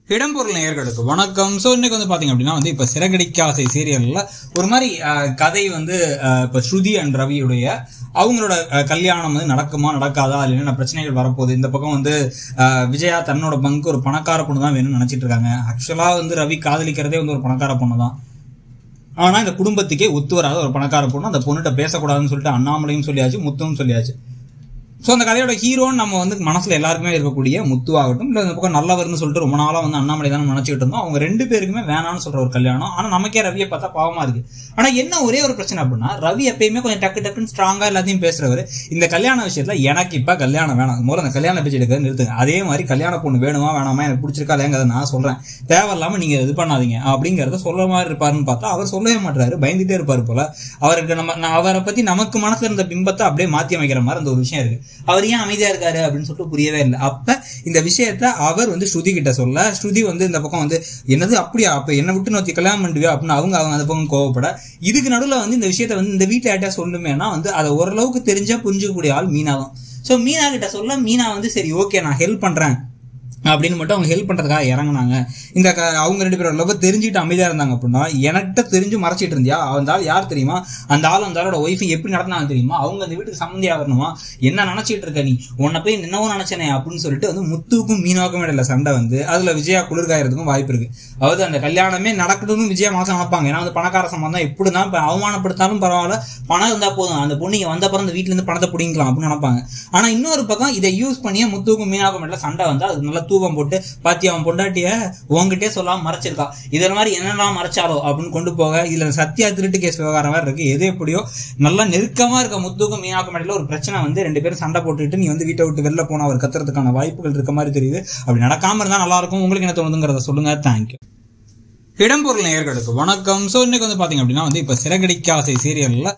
இடம்பொருள் நேயர்களுக்கு வணக்கம் ஸோ இன்னைக்கு வந்து பாத்தீங்க அப்படின்னா வந்து இப்ப சிறகடிக்க ஆசை சீரியல்ல ஒரு மாதிரி அஹ், கதை வந்து அஹ், இப்ப ஸ்ருதி அண்ட் ரவியுடைய அவங்களோட அஹ், கல்யாணம் வந்து நடக்குமா நடக்காதா அதுல என்னென்ன பிரச்சனைகள் வரப்போகுது இந்த பக்கம் வந்து அஹ், விஜயா தன்னோட பங்கு ஒரு பணக்கார பொண்ணு தான் வேணும்னு நினைச்சிட்டு இருக்காங்க ஆக்சுவலா வந்து ரவி காதலிக்கிறதே வந்து ஒரு பணக்கார பொண்ணு தான் ஆனா இந்த குடும்பத்துக்கே ஒத்து வராத ஒரு பணக்கார பொண்ணு அந்த பொண்ணுகிட்ட பேசக்கூடாதுன்னு சொல்லிட்டு அண்ணாமலையும் சொல்லியாச்சு முத்துவும் சொல்லியாச்சு ஸோ அந்த கதையோட ஹீரோன்னு நம்ம வந்து மனசுல எல்லாருக்குமே இருக்கக்கூடிய முத்து ஆகட்டும் இல்லை இந்த பக்கம் நல்லவர்னு சொல்லிட்டு ரொம்ப நாளா வந்து அண்ணாமலை தான் நினைச்சிட்டு இருந்தோம் அவங்க ரெண்டு பேருக்குமே வேணாம்னு சொல்ற ஒரு கல்யாணம் ஆனா நமக்கே ரவியை பார்த்தா பாவமா இருக்கு ஆனா என்ன ஒரே ஒரு பிரச்சனை அப்படின்னா ரவி எப்பயுமே கொஞ்சம் டக்கு டக்குன்னு ஸ்ட்ராங்கா எல்லாத்தையும் பேசுறவர் இந்த கல்யாண விஷயத்துல எனக்கு இப்ப கல்யாணம் வேணாம் முதல்ல அந்த கல்யாண பேச்சு எடுக்க நிறுத்துங்க அதே மாதிரி கல்யாண பொண்ணு வேணுமா வேணாமா எனக்கு பிடிச்சிருக்கா இல்லையாங்கிறத நான் சொல்றேன் தேவையில்லாம நீங்க இது பண்ணாதீங்க அப்படிங்கறத சொல்ல மாதிரி இருப்பாருன்னு பார்த்தா அவர் சொல்லவே மாட்டாரு பயந்துட்டே இருப்பாரு போல அவருக்கு நம்ம நான் அவரை பத்தி நமக்கு மனசுல இருந்த பிம்பத்தை அப்படியே மாத்தி அமைக்கிற மாதிரி அந்த ஒரு விஷயம் இருக்கு அவர் ஏன் அமைதியா இருக்காரு அப்படின்னு சொல்லிட்டு புரியவே இல்லை அப்ப இந்த விஷயத்த அவர் வந்து ஸ்ருதி கிட்ட சொல்ல ஸ்ருதி வந்து இந்த பக்கம் வந்து என்னது அப்படியா அப்ப என்ன விட்டு நோக்கி கல்யாணம் பண்ணுவியா அப்படின்னு அவங்க அவங்க அந்த பக்கம் கோவப்பட இதுக்கு நடுவுல வந்து இந்த விஷயத்த வந்து இந்த வீட்டுல யார்ட்டா சொல்லுமேனா வந்து அதை ஓரளவுக்கு தெரிஞ்சா புரிஞ்சுக்கக்கூடிய ஆள் மீனா தான் ஸோ மீனா கிட்ட சொல்ல மீனா வந்து சரி ஓகே நான் ஹெல்ப் பண்றேன் அப்படின்னு மட்டும் அவங்க ஹெல்ப் பண்றதுக்காக இறங்குனாங்க இந்த க- அவங்க ரெண்டு பேரோட லவ் தெரிஞ்சுட்டு அமைதியா இருந்தாங்க அப்படின்னா எனக்கிட்ட தெரிஞ்சு மறைச்சிட்டு இருந்தியா அந்த ஆள் யார் தெரியுமா அந்த ஆள் அந்த ஆளோட ஒய்ஃபை எப்படி நடந்தாங்க தெரியுமா அவங்க அந்த வீட்டுக்கு சம்மந்தி ஆகணுமா என்ன நினைச்சிட்டு இருக்க நீ உன்னை போய் என்னவோ நினைச்சனே அப்படின்னு சொல்லிட்டு வந்து முத்துவுக்கும் மீனாவுக்கும் இடையில சண்டை வந்து அதுல விஜயா குளிர்காயறதுக்கும் வாய்ப்பு இருக்கு அதாவது அந்த கல்யாணமே நடக்கணும்னு விஜயா மனசு நினைப்பாங்க ஏன்னா வந்து பணக்கார சம்பந்தம் எப்படிதான் இப்ப அவமானப்படுத்தாலும் பரவாயில்ல பணம் இருந்தா போதும் அந்த பொண்ணு இங்க வந்த அப்புறம் இந்த வீட்டுல இருந்து பணத்தை பிடிங்கலாம் அப்படின்னு நினைப்பாங்க ஆனா இன்னொரு பக்கம் இதை யூஸ் பண்ணியே முத்துவுக்கும் மீனாவுக்கும் இடையில சண்டை வந்து அது நல்லா தூவம் போட்டு பாத்தி அவன் பொண்டாட்டிய உங்ககிட்டே சொல்லாம மறைச்சிருக்கா இதே மாதிரி என்னெல்லாம் மறைச்சாலோ அப்படின்னு கொண்டு போக இதுல சத்யா திருட்டு கேஸ் விவகாரம் வேற இருக்கு எது எப்படியோ நல்லா நெருக்கமா இருக்க முத்துக்கும் மீனாவுக்கும் இடையில ஒரு பிரச்சனை வந்து ரெண்டு பேரும் சண்டை போட்டுட்டு நீ வந்து வீட்டை விட்டு வெளில போனா அவர் கத்துறதுக்கான வாய்ப்புகள் இருக்க மாதிரி தெரியுது அப்படி நடக்காம இருந்தா நல்லா இருக்கும் உங்களுக்கு என்ன தோணுதுங்கிறத சொல்லுங்க தேங்க்யூ இடம்பொருள் நேயர்களுக்கு வணக்கம் ஸோ இன்னைக்கு வந்து பாத்தீங்க அப்படின்னா வந்து இப்ப சிறகடிக்க ஆசை சீரியல்ல